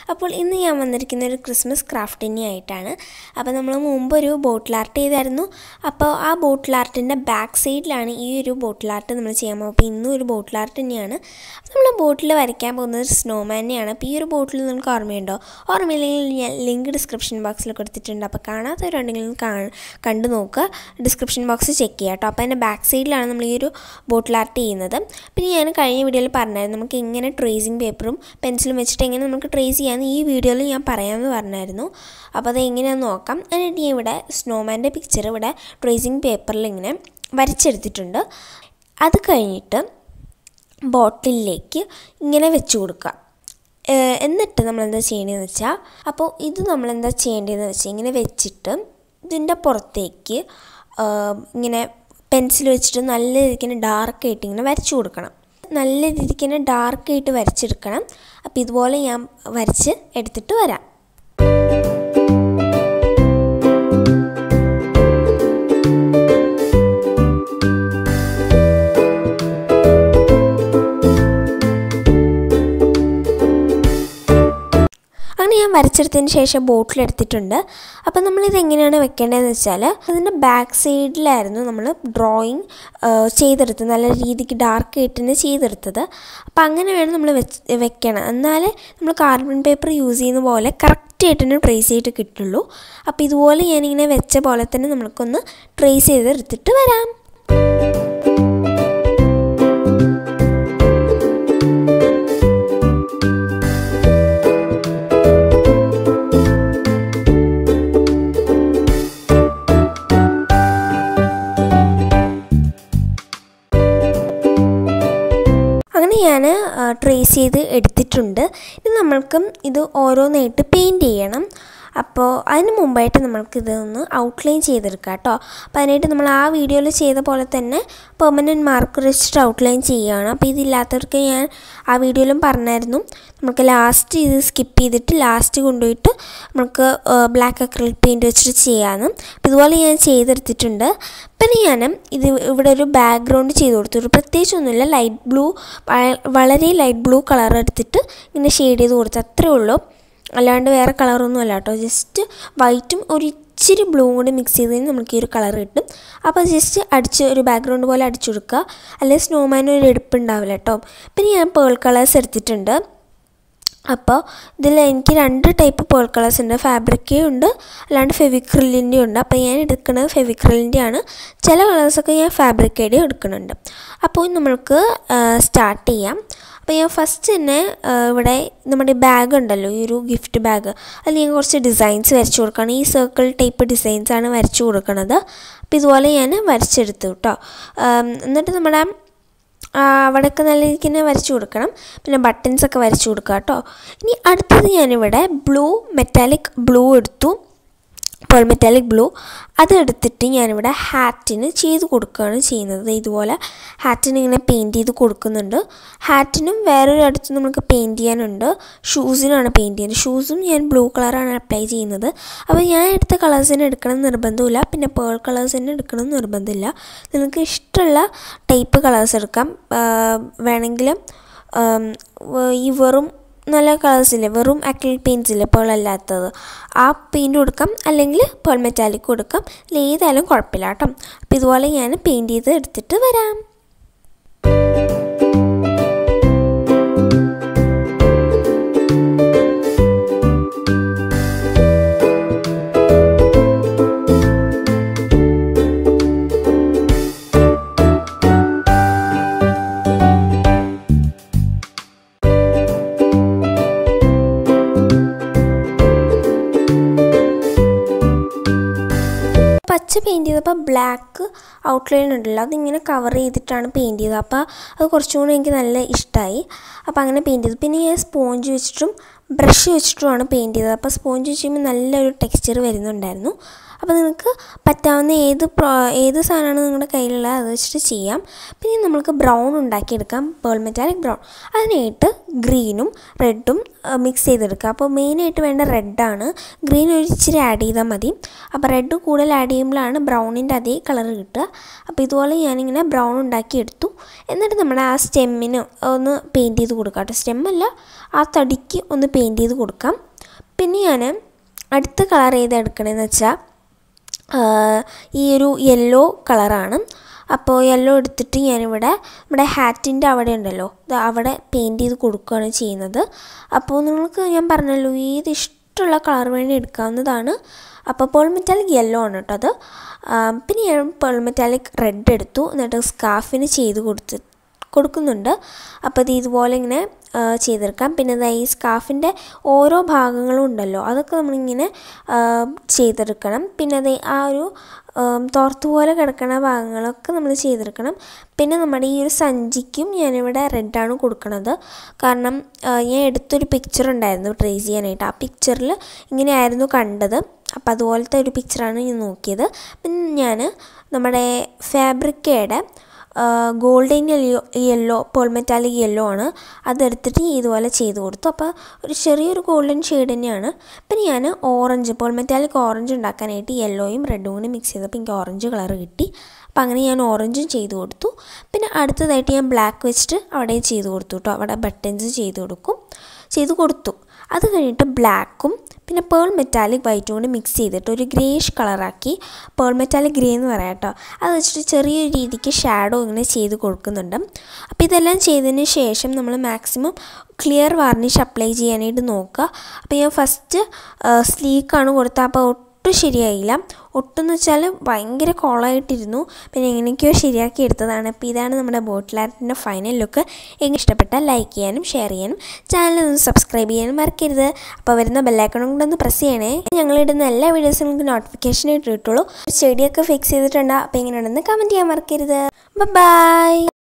അപ്പോൾ ഇന്ന് ഞാൻ വന്നിരിക്കുന്ന ഒരു ക്രിസ്മസ് ക്രാഫ്റ്റിനെ ആയിട്ടാണ് അപ്പോൾ നമ്മൾ മുമ്പ് ഒരു ബോട്ടിൽ ആർട്ട് ചെയ്തായിരുന്നു അപ്പോൾ ആ ബോട്ടിൽ ആർട്ടിൻ്റെ ബാക്ക് സൈഡിലാണ് ഈ ഒരു ബോട്ടിൽ ആർട്ട് നമ്മൾ ചെയ്യാൻ പോകും അപ്പോൾ ഇന്നും ഒരു ബോട്ടിൽ ആർട്ട് തന്നെയാണ് നമ്മൾ ബോട്ടിൽ വരയ്ക്കാൻ പോകുന്നത് ഒരു സ്നോമാനെയാണ് അപ്പോൾ ഈ ഒരു ബോട്ടിൽ നിങ്ങൾക്ക് ഓർമ്മയുണ്ടോ ഓർമ്മയില്ലെങ്കിൽ ഞാൻ ലിങ്ക് ഡിസ്ക്രിപ്ഷൻ ബോക്സിൽ കൊടുത്തിട്ടുണ്ട് അപ്പോൾ കാണാത്തവരുണ്ടെങ്കിൽ കാ കണ്ടു നോക്കുക ഡിസ്ക്രിപ്ഷൻ ബോക്സ് ചെക്ക് ചെയ്യുക കേട്ടോ അപ്പോൾ അതിൻ്റെ ബാക്ക് സൈഡിലാണ് നമ്മൾ ഈ ഒരു ബോട്ടിൽ ആർട്ട് ചെയ്യുന്നത് പിന്നെ ഞാൻ കഴിഞ്ഞ വീഡിയോയിൽ പറഞ്ഞായിരുന്നു നമുക്ക് എങ്ങനെ ട്രേസിങ് പേപ്പറും പെൻസിലും വെച്ചിട്ട് എങ്ങനെ നമുക്ക് ട്രേസ് ചെയ്യാമെന്ന് ഈ വീഡിയോയിൽ ഞാൻ പറയാമെന്ന് പറഞ്ഞായിരുന്നു അപ്പോൾ അത് എങ്ങനെയാണെന്ന് നോക്കാം എന്നിട്ട് ഞാൻ ഇവിടെ സ്നോമാൻ്റെ പിക്ചർ ഇവിടെ ട്രേസിങ് പേപ്പറിൽ ഇങ്ങനെ വരച്ചെടുത്തിട്ടുണ്ട് അത് കഴിഞ്ഞിട്ട് ബോട്ടിലേക്ക് ഇങ്ങനെ വെച്ച് കൊടുക്കുക ഏഹ് എന്നിട്ട് നമ്മളെന്താ ചെയ്യേണ്ടതെന്ന് വെച്ചാൽ അപ്പോൾ ഇത് നമ്മളെന്താ ചെയ്യേണ്ടതെന്ന് വെച്ചാൽ ഇങ്ങനെ വെച്ചിട്ട് ഇതിൻ്റെ പുറത്തേക്ക് ആഹ് ഇങ്ങനെ പെൻസിൽ വെച്ചിട്ട് നല്ല രീതിക്ക് ഇങ്ങനെ ഡാർക്കായിട്ട് ഇങ്ങനെ വരച്ചു കൊടുക്കണം നല്ല രീതിക്ക് തന്നെ ഡാർക്കായിട്ട് വരച്ചെടുക്കണം അപ്പോൾ ഇതുപോലെ ഞാൻ വരച്ച് എടുത്തിട്ട് വരാം അങ്ങനെ ഞാൻ വരച്ചെടുത്തതിന് ശേഷം ബോട്ടിലെടുത്തിട്ടുണ്ട് അപ്പോൾ നമ്മളിത് എങ്ങനെയാണ് വെക്കേണ്ടതെന്ന് വെച്ചാൽ അതിൻ്റെ ബാക്ക് സൈഡിലായിരുന്നു നമ്മൾ ഡ്രോയിങ് ചെയ്തെടുത്തത് നല്ല രീതിക്ക് ഡാർക്ക് ആയിട്ട് തന്നെ ചെയ്തെടുത്തത് അപ്പോൾ അങ്ങനെ വേണം നമ്മൾ വെച്ച് വെക്കണം എന്നാലേ നമ്മൾ കാർബൺ പേപ്പർ യൂസ് ചെയ്യുന്ന പോലെ കറക്റ്റായിട്ട് തന്നെ ട്രേസ് ചെയ്തിട്ട് കിട്ടുള്ളൂ അപ്പോൾ ഇതുപോലെ ഞാനിങ്ങനെ വെച്ച പോലെ തന്നെ നമ്മൾക്കൊന്ന് ട്രേസ് ചെയ്തെടുത്തിട്ട് വരാം അങ്ങനെ ഞാൻ ട്രേസ് ചെയ്ത് എടുത്തിട്ടുണ്ട് ഇനി നമ്മൾക്കും ഇത് ഓരോന്നായിട്ട് പെയിൻറ്റ് ചെയ്യണം അപ്പോൾ അതിന് മുമ്പായിട്ട് നമ്മൾക്ക് ഇതൊന്ന് ഔട്ട്ലൈൻ ചെയ്തെടുക്കാം കേട്ടോ അപ്പോൾ അതിനായിട്ട് നമ്മൾ ആ വീഡിയോയിൽ ചെയ്ത പോലെ തന്നെ പെർമനൻറ്റ് മാർക്ക് വെച്ചിട്ട് ഔട്ട്ലൈൻ ചെയ്യുകയാണ് അപ്പോൾ ഇതില്ലാത്തവർക്ക് ഞാൻ ആ വീഡിയോയിലും പറഞ്ഞായിരുന്നു നമുക്ക് ലാസ്റ്റ് ഇത് സ്കിപ്പ് ചെയ്തിട്ട് ലാസ്റ്റ് കൊണ്ടുപോയിട്ട് നമുക്ക് ബ്ലാക്ക് അക്രിലിക് പെയിൻറ്റ് വെച്ചിട്ട് ചെയ്യാമെന്ന് അപ്പോൾ ഇതുപോലെ ഞാൻ ചെയ്തെടുത്തിട്ടുണ്ട് പിന്നെ ഞാൻ ഇത് ഇവിടെ ഒരു ബാക്ക്ഗ്രൗണ്ട് ചെയ്ത് കൊടുത്തു ഒരു പ്രത്യേകിച്ചൊന്നുമില്ല ലൈറ്റ് ബ്ലൂ വളരെ ലൈറ്റ് ബ്ലൂ കളർ എടുത്തിട്ട് ഇങ്ങനെ ഷെയ്ഡ് ചെയ്ത് കൊടുത്തു അത്രേ ഉള്ളൂ അല്ലാണ്ട് വേറെ കളറൊന്നും അല്ല കേട്ടോ ജസ്റ്റ് വൈറ്റും ഒരു ഇച്ചിരി ബ്ലൂവും കൂടി മിക്സ് ചെയ്ത് കഴിഞ്ഞാൽ നമുക്ക് ഈ ഒരു കളർ കിട്ടും അപ്പോൾ ജസ്റ്റ് അടിച്ച് ഒരു ബാക്ക്ഗ്രൗണ്ട് പോലെ അടിച്ചു കൊടുക്കുക അല്ലെങ്കിൽ സ്നോമാൻ ഒരു എടുപ്പ് ഉണ്ടാവില്ല കേട്ടോ പിന്നെ ഞാൻ പേൾ കളേഴ്സ് എടുത്തിട്ടുണ്ട് അപ്പോൾ ഇതിൽ എനിക്ക് രണ്ട് ടൈപ്പ് പേൾ കളേഴ്സ് ഉണ്ട് ഫാബ്രിക്കേ ഉണ്ട് അല്ലാണ്ട് ഫെവിക്രിലിൻ്റെ ഉണ്ട് അപ്പോൾ ഞാൻ എടുക്കുന്നത് ഫെവിക്രിലിൻ്റെ ആണ് ചില കളേഴ്സൊക്കെ ഞാൻ ഫാബ്രിക്കയുടെ എടുക്കുന്നുണ്ട് അപ്പോൾ നമ്മൾക്ക് സ്റ്റാർട്ട് ചെയ്യാം അപ്പോൾ ഞാൻ ഫസ്റ്റ് തന്നെ ഇവിടെ നമ്മുടെ ബാഗ് ഉണ്ടല്ലോ ഈ ഒരു ഗിഫ്റ്റ് ബാഗ് അതിൽ ഞാൻ കുറച്ച് ഡിസൈൻസ് വരച്ചു കൊടുക്കുകയാണ് ഈ സർക്കിൾ ടൈപ്പ് ഡിസൈൻസ് ആണ് വരച്ചു കൊടുക്കുന്നത് അപ്പോൾ ഇതുപോലെ ഞാൻ വരച്ചെടുത്തു കേട്ടോ എന്നിട്ട് നമ്മുടെ അവിടെയൊക്കെ നല്ല രീതിക്ക് തന്നെ വരച്ചു കൊടുക്കണം പിന്നെ ബട്ടൺസൊക്കെ വരച്ചു കൊടുക്കുക കേട്ടോ ഇനി അടുത്തത് ഞാനിവിടെ ബ്ലൂ മെറ്റാലിക് ബ്ലൂ എടുത്തു പേൾ മെറ്റാലിക് ബ്ലൂ അത് എടുത്തിട്ട് ഞാനിവിടെ ഹാറ്റിന് ചെയ്ത് കൊടുക്കുകയാണ് ചെയ്യുന്നത് ഇതുപോലെ ഹാറ്റിന് ഇങ്ങനെ പെയിൻറ്റ് ചെയ്ത് കൊടുക്കുന്നുണ്ട് ഹാറ്റിനും വേറൊരു അടുത്ത് നമുക്ക് പെയിൻറ്റ് ചെയ്യാനുണ്ട് ഷൂസിനാണ് പെയിൻറ്റ് ചെയ്യുന്നത് ഷൂസും ഞാൻ ബ്ലൂ കളറാണ് അപ്ലൈ ചെയ്യുന്നത് അപ്പോൾ ഞാൻ എടുത്ത കളേഴ്സിന് എടുക്കണം നിർബന്ധമില്ല പിന്നെ പേൾ കളേഴ്സിന് എടുക്കണം നിർബന്ധമില്ല നിങ്ങൾക്ക് ഇഷ്ടമുള്ള ടൈപ്പ് കളേഴ്സ് എടുക്കാം വേണമെങ്കിലും ഈ വെറും നല്ല കളേഴ്സ് ഇല്ലേ വെറും അക്രിലിക് പെയിൻറ്റ്സ് ഇല്ലേ പേൾ അല്ലാത്തത് ആ പെയിൻറ്റ് കൊടുക്കാം അല്ലെങ്കിൽ പേൾ മെറ്റാലിക് കൊടുക്കാം ഏതായാലും കുഴപ്പമില്ല കേട്ടോ അപ്പോൾ ഇതുപോലെ ഞാൻ പെയിൻറ്റ് ചെയ്ത് എടുത്തിട്ട് വരാം പച്ച പെയിൻറ്റ് ചെയ്തപ്പോൾ ബ്ലാക്ക് ഔട്ട്ലൈൻ ഉണ്ടല്ലോ അതിങ്ങനെ കവർ ചെയ്തിട്ടാണ് പെയിൻറ്റ് ചെയ്തത് അപ്പോൾ അത് കുറച്ചും കൂടി എനിക്ക് നല്ല ഇഷ്ടമായി അപ്പോൾ അങ്ങനെ പെയിൻറ്റ് ചെയ്തു പിന്നെ ഞാൻ സ്പോഞ്ച് വെച്ചിട്ടും ബ്രഷ് വെച്ചിട്ടുമാണ് പെയിൻറ്റ് ചെയ്തത് അപ്പോൾ സ്പോഞ്ച് വെച്ച് കഴിയുമ്പോൾ നല്ലൊരു ടെക്സ്ചർ വരുന്നുണ്ടായിരുന്നു അപ്പോൾ നിങ്ങൾക്ക് പറ്റാവുന്ന ഏത് പ്രോ ഏത് സാധനമാണ് നിങ്ങളുടെ കയ്യിലുള്ളത് അത് വെച്ചിട്ട് ചെയ്യാം പിന്നെ നമുക്ക് ബ്രൗൺ ഉണ്ടാക്കിയെടുക്കാം പേൾ മെറ്റാലിക് ബ്രൗൺ അതിനായിട്ട് ഗ്രീനും റെഡും മിക്സ് ചെയ്തെടുക്കുക അപ്പോൾ മെയിനായിട്ട് വേണ്ട റെഡാണ് ഗ്രീൻ ഒരു ഇച്ചിരി ആഡ് ചെയ്താൽ മതി അപ്പോൾ റെഡ് കൂടുതൽ ആഡ് ചെയ്യുമ്പോഴാണ് ബ്രൗണിൻ്റെ അതേ കളർ കിട്ടുക അപ്പോൾ ഇതുപോലെ ഞാനിങ്ങനെ ബ്രൗൺ ഉണ്ടാക്കിയെടുത്തു എന്നിട്ട് നമ്മുടെ ആ സ്റ്റെമ്മിന് ഒന്ന് പെയിൻറ്റ് ചെയ്ത് കൊടുക്കാം കേട്ടോ സ്റ്റെമ്മല്ല ആ തടിക്ക് ഒന്ന് പെയിൻറ്റ് ചെയ്ത് കൊടുക്കാം പിന്നെ ഞാൻ അടുത്ത കളർ ഏത് എടുക്കണമെന്ന് വെച്ചാൽ ഈ ഒരു യെല്ലോ കളറാണ് അപ്പോൾ യെല്ലോ എടുത്തിട്ട് ഞാനിവിടെ നമ്മുടെ ഹാറ്റിൻ്റെ അവിടെ ഉണ്ടല്ലോ അവിടെ പെയിൻറ്റ് ചെയ്ത് കൊടുക്കുകയാണ് ചെയ്യുന്നത് അപ്പോൾ നിങ്ങൾക്ക് ഞാൻ പറഞ്ഞല്ലോ ഏത് ഇഷ്ടമുള്ള കളർ വേണ്ടി എടുക്കാവുന്നതാണ് അപ്പോൾ പേൾ മെറ്റാലിക് യെല്ലോ ആണ് കേട്ടോ അത് പിന്നെ ഞാൻ പേൾ മെറ്റാലിക് റെഡ് എടുത്തു എന്നിട്ട് സ്കാർഫിന് ചെയ്ത് കൊടുത്ത് കൊടുക്കുന്നുണ്ട് അപ്പോൾ ഇത് ഇതുപോലെ ഇങ്ങനെ ചെയ്തെടുക്കാം പിന്നെ ഇതാ ഈ സ്കാർഫിൻ്റെ ഓരോ ഭാഗങ്ങളും ഉണ്ടല്ലോ അതൊക്കെ നമ്മളിങ്ങനെ ചെയ്തെടുക്കണം പിന്നെ അത് ആ ഒരു തോർത്ത് പോലെ കിടക്കുന്ന ഭാഗങ്ങളൊക്കെ നമ്മൾ ചെയ്തെടുക്കണം പിന്നെ നമ്മുടെ ഈ ഒരു സഞ്ചിക്കും ഞാനിവിടെ റെഡാണ് കൊടുക്കുന്നത് കാരണം ഞാൻ എടുത്തൊരു പിക്ചർ ഉണ്ടായിരുന്നു ട്രേസ് ചെയ്യാനായിട്ട് ആ പിക്ചറിൽ ഇങ്ങനെയായിരുന്നു കണ്ടത് അപ്പോൾ അതുപോലത്തെ ഒരു പിക്ചറാണ് ഞാൻ നോക്കിയത് പിന്നെ ഞാൻ നമ്മുടെ ഫാബ്രിക്കയുടെ golden yellow yellow pearl metallic yellow ആണ് അതെടുത്തിട്ട് ഇതുപോലെ ചെയ്ത് കൊടുത്തു അപ്പോൾ ഒരു ചെറിയൊരു ഗോൾഡൻ ഷെയ്ഡ് തന്നെയാണ് പിന്നെ ഞാൻ ഓറഞ്ച് പോൾ മെറ്റാലിക് ഓറഞ്ച് ഉണ്ടാക്കാനായിട്ട് യെല്ലോയും റെഡും കൂടി മിക്സ് ചെയ്തപ്പോൾ എനിക്ക് ഓറഞ്ച് കളർ കിട്ടി അപ്പോൾ അങ്ങനെ ഞാൻ ഓറഞ്ചും ചെയ്ത് കൊടുത്തു പിന്നെ അടുത്തതായിട്ട് ഞാൻ ബ്ലാക്ക് വെച്ചിട്ട് അവിടെ ചെയ്ത് കൊടുത്തു കേട്ടോ അവിടെ ബട്ടൺസ് ചെയ്ത് കൊടുക്കും ചെയ്ത് കൊടുത്തു അത് കഴിഞ്ഞിട്ട് ബ്ലാക്കും പിന്നെ പേൾ മെറ്റാലിക് വൈറ്റും കൂടി മിക്സ് ചെയ്തിട്ട് ഒരു ഗ്രേഷ് കളറാക്കി പേൾ മെറ്റാലിക് ഗ്രേ എന്ന് പറയാം കേട്ടോ അത് വെച്ചിട്ട് ചെറിയൊരു രീതിക്ക് ഷാഡോ ഇങ്ങനെ ചെയ്ത് കൊടുക്കുന്നുണ്ട് അപ്പോൾ ഇതെല്ലാം ചെയ്തതിന് ശേഷം നമ്മൾ മാക്സിമം ക്ലിയർ വാർണിഷ് അപ്ലൈ ചെയ്യാനായിട്ട് നോക്കുക അപ്പോൾ ഞാൻ ഫസ്റ്റ് സ്ലീക്കാണ് കൊടുത്തത് അപ്പോൾ ഒട്ടും ശരിയായില്ല ഒട്ടെന്ന് വെച്ചാൽ ഭയങ്കര കോളായിട്ടിരുന്നു പിന്നെ എങ്ങനെയൊക്കെയോ ശരിയാക്കി എടുത്തതാണ് അപ്പോൾ ഇതാണ് നമ്മുടെ ബോട്ടിൽ ആർട്ടിൻ്റെ ഫൈനൽ ലുക്ക് എങ്ങനെ ഇഷ്ടപ്പെട്ടാൽ ലൈക്ക് ചെയ്യാനും ഷെയർ ചെയ്യാനും ചാനൽ ഒന്ന് സബ്സ്ക്രൈബ് ചെയ്യാനും മറക്കരുത് അപ്പോൾ വരുന്ന ബെല്ലൈക്കണും കൂടെ ഒന്ന് പ്രസ് ചെയ്യണേ ഞങ്ങളിടുന്ന എല്ലാ വീഡിയോസും നിങ്ങൾക്ക് നോട്ടിഫിക്കേഷൻ ആയിട്ട് കിട്ടുള്ളൂ ചെടിയൊക്കെ ഫിക്സ് ചെയ്തിട്ടുണ്ട് അപ്പോൾ എങ്ങനെയുണ്ടെന്ന് കമൻറ്റ് ചെയ്യാൻ മറക്കരുത് ബൈ